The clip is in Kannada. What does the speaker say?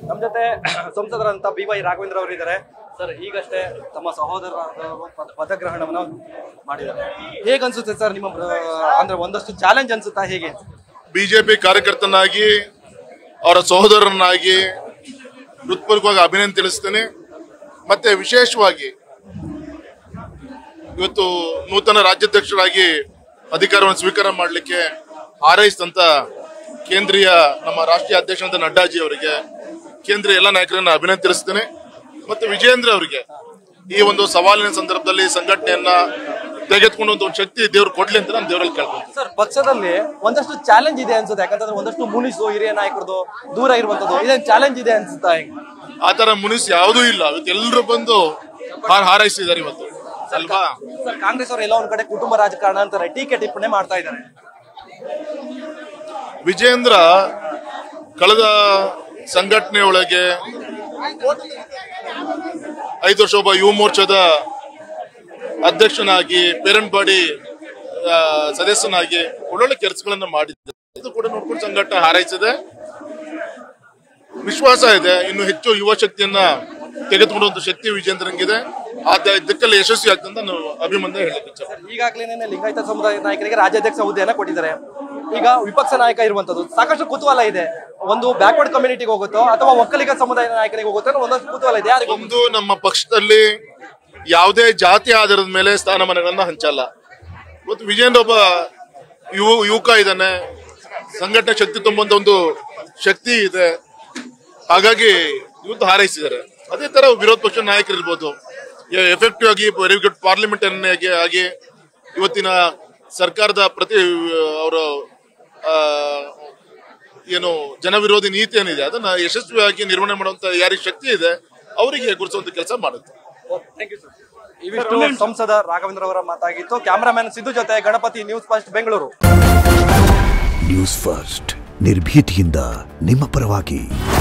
ನಮ್ಮ ಜೊತೆ ಸಂಸದರಂತ ಬಿ ವೈ ರಾಘವೇಂದ್ರ ಅವರು ಇದ್ದಾರೆ ಸರ್ ಈಗಷ್ಟೇ ತಮ್ಮ ಸಹೋದರ ಪದಗ್ರಹಣವನ್ನು ಮಾಡಿದ್ದಾರೆ ಹೇಗೆ ಅನ್ಸುತ್ತೆ ಸರ್ ನಿಮ್ಮ ಆ, ಅಂದ್ರೆ ಒಂದಷ್ಟು ಚಾಲೆಂಜ್ ಅನ್ಸುತ್ತಾ ಹೇಗೆ ಬಿಜೆಪಿ ಕಾರ್ಯಕರ್ತನಾಗಿ ಅವರ ಸಹೋದರನಾಗಿ ಹೃತ್ಪೂರ್ವಕವಾಗಿ ಅಭಿನಂದನೆ ತಿಳಿಸ್ತೇನೆ ಮತ್ತೆ ವಿಶೇಷವಾಗಿ ಇವತ್ತು ನೂತನ ರಾಜ್ಯಾಧ್ಯಕ್ಷರಾಗಿ ಅಧಿಕಾರವನ್ನು ಸ್ವೀಕಾರ ಮಾಡಲಿಕ್ಕೆ ಹಾರೈಸಿದಂತ ಕೇಂದ್ರೀಯ ನಮ್ಮ ರಾಷ್ಟ್ರೀಯ ಅಧ್ಯಕ್ಷರಾದ ನಡ್ಡಾಜಿ ಅವರಿಗೆ ಕೇಂದ್ರೀಯ ಎಲ್ಲ ನಾಯಕರನ್ನ ಅಭಿನಂದನೆ ತಿಳಿಸ್ತೇನೆ ಮತ್ತೆ ವಿಜೇಂದ್ರ ಅವರಿಗೆ ಈ ಒಂದು ಸವಾಲಿನ ಸಂದರ್ಭದಲ್ಲಿ ಸಂಘಟನೆಯನ್ನ ತೆಗೆದುಕೊಂಡು ಒಂದು ಶಕ್ತಿ ದೇವ್ರು ಕೊಡ್ಲಿ ಅಂತ ನಾನು ದೇವರಲ್ಲಿ ಕೇಳ್ಕೊಂತೀನಿ ಸರ್ ಪಕ್ಷದಲ್ಲಿ ಒಂದಷ್ಟು ಚಾಲೆಂಜ್ ಇದೆ ಅನ್ಸುತ್ತೆ ಯಾಕಂತಂದ್ರೆ ಒಂದಷ್ಟು ಮುನಿಸು ಹಿರಿಯ ನಾಯಕರದು ದೂರ ಇರುವಂತದ್ದು ಇದೇನು ಚಾಲೆಂಜ್ ಇದೆ ಅನ್ಸುತ್ತಾ ಹೇಗೆ ಆ ತರ ಮುನಿಸ್ ಯಾವುದೂ ಇಲ್ಲ ಇವತ್ತು ಎಲ್ಲರೂ ಬಂದು ಹಾರ್ ಹಾರೈಸಿದ್ದಾರೆ ಇವತ್ತು ಅಲ್ವಾ ಸರ್ ಕಾಂಗ್ರೆಸ್ ಅವರು ಎಲ್ಲ ಒಂದ್ ಕಡೆ ಕುಟುಂಬ ರಾಜಕಾರಣ ಅಂತಾರೆ ಟೀಕೆ ಟಿಪ್ಪಣಿ ಮಾಡ್ತಾ ಇದ್ದಾರೆ ವಿಜೇಂದ್ರ ಕಳೆದ ಸಂಘಟನೆ ಒಳಗೆ ಐದು ವರ್ಷ ಒಬ್ಬ ಯುವ ಮೋರ್ಚಾದ ಅಧ್ಯಕ್ಷನಾಗಿ ಪೇರೆಂಟ್ ಬಾಡಿ ಆ, ಸದಸ್ಯನಾಗಿ ಒಳ್ಳೊಳ್ಳೆ ಕೆಲಸಗಳನ್ನ ಮಾಡಿದ್ದೆ ಇದು ಕೂಡ ನೋಡ್ಕೊಂಡು ಸಂಘಟನೆ ಹಾರೈಸಿದೆ ವಿಶ್ವಾಸ ಇದೆ ಇನ್ನು ಹೆಚ್ಚು ಯುವ ಶಕ್ತಿಯನ್ನ ತೆಗೆದುಕೊಳ್ಳುವಂತ ಶಕ್ತಿ ವಿಜೇಂದ್ರಂಗಿದೆ ಆ ದ- ದಿಕ್ಕಲ್ಲಿ ಯಶಸ್ವಿ ಆಗ್ತದೆ ಅಂತ ನಾನು ಅಭಿಮಂದ ಹೇಳಲಿಕ್ಕೆ ಇಚ್ಛೆ ಸರ್ ಈಗಾಗಲೇ ಲಿಂಗಾಯತ ಸಮುದಾಯ ನಾಯಕರಿಗೆ ರಾಜ್ಯಾಧ್ಯಕ್ಷ ಹುದ್ದೆಯನ್ನ ಕೊಟ್ಟಿದ್ದಾರೆ ಈಗ ವಿಪಕ್ಷ ನಾಯಕ ಇರುವಂತದ್ದು ಸಾಕಷ್ಟು ಕುತೂಹಲ ಇದೆ ಒಂದು ಬ್ಯಾಕ್ವರ್ಡ್ ಕಮ್ಯುನಿಟಿಗೆ ಹೋಗುತ್ತೋ ಅಥವಾ ಒಕ್ಕಲಿಗ ಸಮುದಾಯ ನಾಯಕರಿಗೆ ಹೋಗುತ್ತೋ ಅನ್ನೋ ಒಂದಷ್ಟು ಕುತೂಹಲ ಇದೆ ಯಾರಿಗೆ ಒಂದು ನಮ್ಮ ಪಕ್ಷದಲ್ಲಿ ಯಾವುದೇ ಜಾತಿ ಆಧಾರದ ಮೇಲೆ ಸ್ಥಾನಮಾನಗಳನ್ನ ಹಂಚಲ್ಲ ಇವತ್ತು ವಿಜೇಂದ್ರ ಒಬ್ಬ ಯುವ ಯುವಕ ಇದ್ದಾನೆ ಸಂಘಟನೆ ಶಕ್ತಿ ತುಂಬುವಂತ ಒಂದು ಶಕ್ತಿ ಇದೆ ಹಾಗಾಗಿ ಇವತ್ತು ಹಾರೈಸಿದ್ದಾರೆ ಅದೇ ತರ ವಿರೋಧ ಪಕ್ಷ ನಾಯಕರು ಇರ್ಬೋದು ಎಫೆಕ್ಟಿವ್ ಆಗಿ ವೆರಿ ಗುಡ್ ಪಾರ್ಲಿಮೆಂಟ್ ಆಗಿ ಇವತ್ತಿನ ಸರ್ಕಾರದ ಪ್ರತಿ ಅವರ ಏನು ಜನವಿರೋಧಿ ನೀತಿ ಏನಿದೆ ಅದನ್ನ ಯಶಸ್ವಿಯಾಗಿ ನಿರ್ವಹಣೆ ಮಾಡುವಂತ ಯಾರಿಗೆ ಶಕ್ತಿ ಇದೆ ಅವರಿಗೆ ಗುರುತಿಸುವಂತ ಕೆಲಸ ಮಾಡುತ್ತೆ ಇವಿಷ್ಟು ಸಂಸದ ರಾಘವೇಂದ್ರ ಅವರ ಮಾತಾಗಿತ್ತು ಕ್ಯಾಮರಾಮನ್ ಸಿದ್ದು ಜೊತೆ Ganapathi news first Bengaluru news first ನಿರ್ಭೀತಿಯಿಂದ ನಿಮ್ಮ ಪರವಾಗಿ